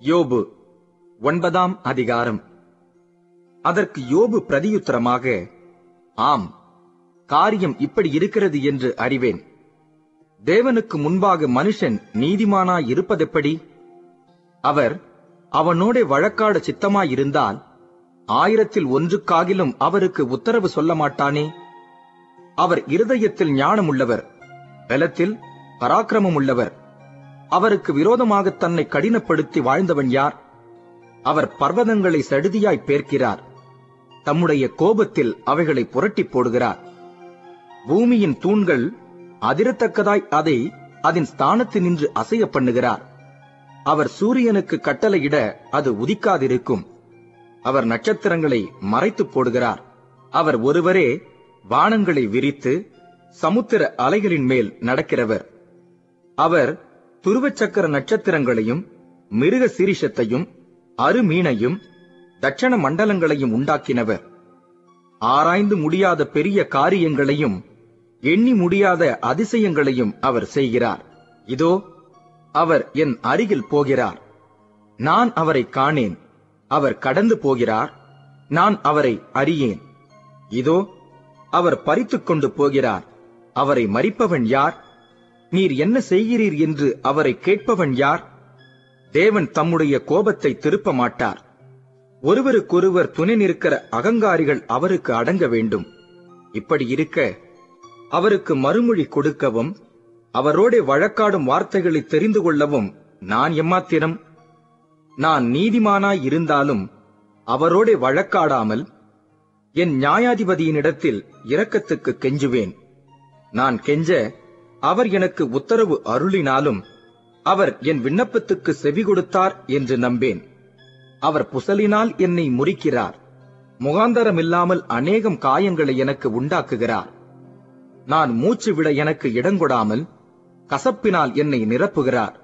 யோபு ஒன்பதாம் அதிகாரம் அதற்கு யோபு பிரதியுத்தரமாக ஆம் காரியம் இப்படி இருக்கிறது என்று அறிவேன் தேவனுக்கு முன்பாக மனுஷன் நீதிமானாய் இருப்பதெப்படி அவர் அவனோடே வழக்காட சித்தமாயிருந்தால் ஆயிரத்தில் ஒன்றுக்காகிலும் அவருக்கு உத்தரவு சொல்ல மாட்டானே அவர் இருதயத்தில் ஞானமுள்ளவர் பலத்தில் பராக்கிரமம் உள்ளவர் அவருக்கு விரோதமாக தன்னை கடினப்படுத்தி வாழ்ந்தவன் யார் அவர் பர்வதங்களை சடுதியாய் பேர்க்கிறார் தம்முடைய கோபத்தில் அவைகளை புரட்டிப் போடுகிறார் பூமியின் தூண்கள் அதிரத்தக்கதாய் அதை அதன் ஸ்தானத்தினின்று அசைய பண்ணுகிறார் அவர் சூரியனுக்கு கட்டளையிட அது உதிக்காதிருக்கும் அவர் நட்சத்திரங்களை மறைத்துப் போடுகிறார் அவர் ஒருவரே வானங்களை விரித்து சமுத்திர அலைகளின் மேல் நடக்கிறவர் அவர் துருவச்சக்கர நட்சத்திரங்களையும் மிருக சீரிஷத்தையும் அருமீனையும் தட்சண மண்டலங்களையும் உண்டாக்கினவர் ஆராய்ந்து முடியாத பெரிய காரியங்களையும் எண்ணி முடியாத அதிசயங்களையும் அவர் செய்கிறார் இதோ அவர் என் அருகில் போகிறார் நான் அவரை காணேன் அவர் கடந்து போகிறார் நான் அவரை அறியேன் இதோ அவர் பறித்துக் கொண்டு போகிறார் அவரை மறிப்பவன் யார் நீர் என்ன செய்கிறீர் என்று அவரை கேட்பவன் யார் தேவன் தம்முடைய கோபத்தை திருப்ப மாட்டார் ஒருவருக்கொருவர் துணை நிற்கிற அகங்காரிகள் அவருக்கு அடங்க வேண்டும் இப்படி இருக்க அவருக்கு மறுமொழி கொடுக்கவும் அவரோடே வழக்காடும் வார்த்தைகளை தெரிந்து கொள்ளவும் நான் எம்மாத்திரம் நான் நீதிமானாய் இருந்தாலும் அவரோடே வழக்காடாமல் என் நியாயாதிபதியினிடத்தில் இரக்கத்துக்கு கெஞ்சுவேன் நான் கெஞ்ச அவர் எனக்கு உத்தரவு அருளினாலும் அவர் என் விண்ணப்பத்துக்கு செவி கொடுத்தார் என்று நம்பேன் அவர் புசலினால் என்னை முறிக்கிறார் முகாந்தரமில்லாமல் அநேகம் காயங்களை எனக்கு உண்டாக்குகிறார் நான் மூச்சு விட எனக்கு இடங்கொடாமல் கசப்பினால் என்னை நிரப்புகிறார்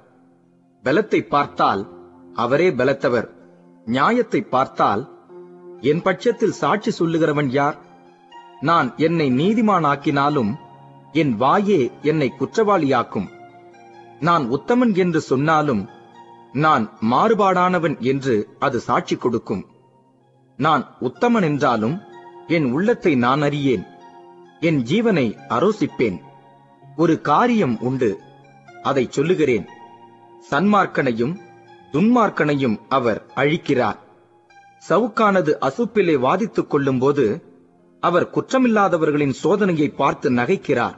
பலத்தை பார்த்தால் அவரே பலத்தவர் நியாயத்தை பார்த்தால் என் பட்சத்தில் சாட்சி சொல்லுகிறவன் யார் நான் என்னை நீதிமானாக்கினாலும் என் வாயே என்னை குற்றவாளியாக்கும் நான் உத்தமன் என்று சொன்னாலும் நான் மாறுபாடானவன் என்று அது சாட்சி கொடுக்கும் நான் உத்தமன் என்றாலும் என் உள்ளத்தை நான் அறியேன் என் ஜீவனை அரோசிப்பேன் ஒரு காரியம் உண்டு அதை சொல்லுகிறேன் சன்மார்க்கனையும் துன்மார்க்கனையும் அவர் அழிக்கிறார் சவுக்கானது அசுப்பிலே வாதித்துக் கொள்ளும்போது அவர் குற்றமில்லாதவர்களின் சோதனையை பார்த்து நகைக்கிறார்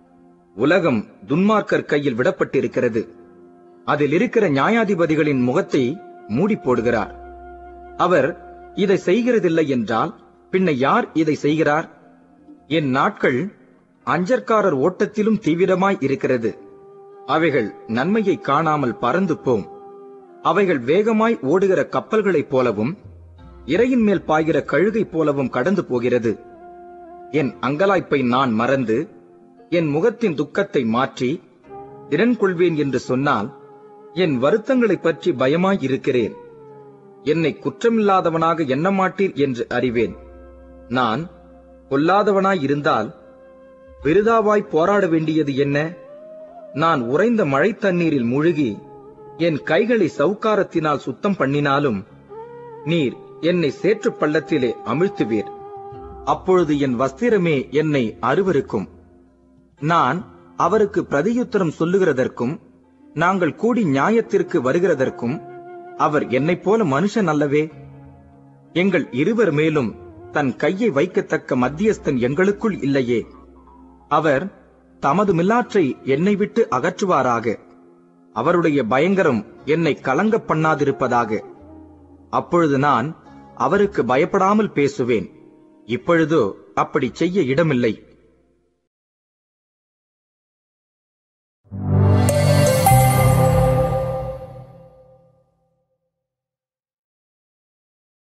உலகம் துன்மார்க்கர் கையில் விடப்பட்டிருக்கிறது அதில் இருக்கிற நியாயாதிபதிகளின் முகத்தை மூடி போடுகிறார் அவர் இதை செய்கிறதில்லை என்றால் பின்ன யார் இதை செய்கிறார் என் நாட்கள் அஞ்சற்காரர் ஓட்டத்திலும் தீவிரமாய் இருக்கிறது அவைகள் நன்மையை காணாமல் பறந்து போம் அவைகள் வேகமாய் ஓடுகிற கப்பல்களைப் போலவும் இறையின் மேல் பாய்கிற கழுகை போலவும் கடந்து போகிறது என் அங்கலாய்ப்பை நான் மறந்து என் முகத்தின் துக்கத்தை மாற்றி திறன் கொள்வேன் என்று சொன்னால் என் வருத்தங்களைப் பற்றி பயமாய் இருக்கிறேன் என்னை குற்றமில்லாதவனாக எண்ண மாட்டீர் என்று அறிவேன் நான் கொல்லாதவனாய் இருந்தால் விருதாவாய் போராட வேண்டியது என்ன நான் உறைந்த மழை தண்ணீரில் முழுகி என் கைகளை சவுக்காரத்தினால் சுத்தம் பண்ணினாலும் நீர் என்னை சேற்று பள்ளத்திலே அமிழ்த்துவீர் அப்பொழுது என் வஸ்திரமே என்னை அருவருக்கும் நான் அவருக்கு பிரதியுத்தரம் சொல்லுகிறதற்கும் நாங்கள் கூடி நியாயத்திற்கு வருகிறதற்கும் அவர் என்னைப் போல மனுஷன் அல்லவே எங்கள் இருவர் மேலும் தன் கையை வைக்கத்தக்க மத்தியஸ்தன் எங்களுக்குள் இல்லையே அவர் தமது மில்லாற்றை என்னை விட்டு அகற்றுவாராக அவருடைய பயங்கரம் என்னை கலங்க பண்ணாதிருப்பதாக அப்பொழுது நான் அவருக்கு பயப்படாமல் பேசுவேன் இப்பொழுதோ அப்படி செய்ய இடமில்லை